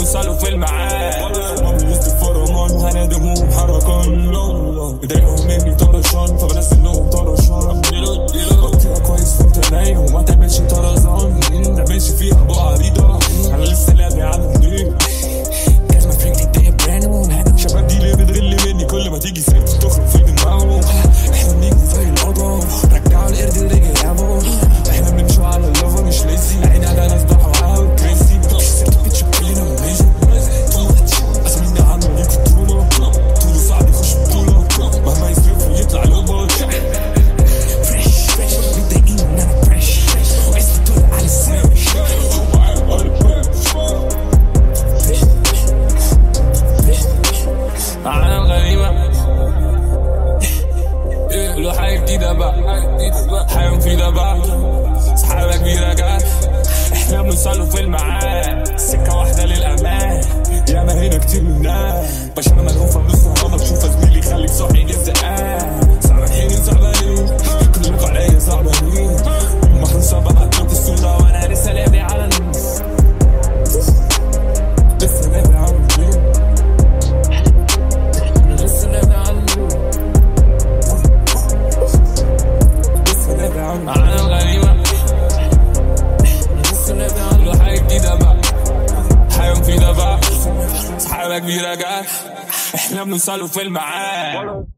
بنوصله في الميعاد مامي وسط الفرمان وهنادمهم حركان مضايقهم مني طرشان فبنزل لهم طرشان بطيئة كويس وانت نايم وما تعملش طرزان ما تعملش فيها ابو عريضة انا لسه لعبي على جديد جزمة في رجلي الدنيا برانو شباب دي ليه بتغل مني كل ما تيجي سيرة تخرج في دماغه احنا بنيجي زي القضا رجعوا القرد اللي رجع يابو احنا بنمشوا على اللوفر مش ليزي عيني على ناس ضحوا اوت كريزي سيرة بيتش كلنا ميجي اسميني عنه ليك بطولة طوله صعب يخش بطولة مهما يصرف ويطلع لوبر فريش فريش متضايقين ان انا فريش وعايز تدور على السيرش عالم غريبة له حاجة جديدة بقى حاجة مفيدة بقى سحابة كبيرة جت احنا بنوصلوا في الميعاد سكة واحدة للأمان ياما هنا كتير من الناس بشر ملهوفة بنص هوا بشوف زميلي خليك صاحي الزقان صالحين صعبانين كلكوا عليا صعبانين محروسة بقى تحط الصورة وانا لسه لعبي على الناس لسه لعبي على الناس لسه لعبي على الناس لسه لعبي على الناس عالم غريبة لسه لعبي على الناس حاجة جديدة بقى حاجة مفيدة بقى سحابة كبيرة جت احنا بنوصلوا في الميعاد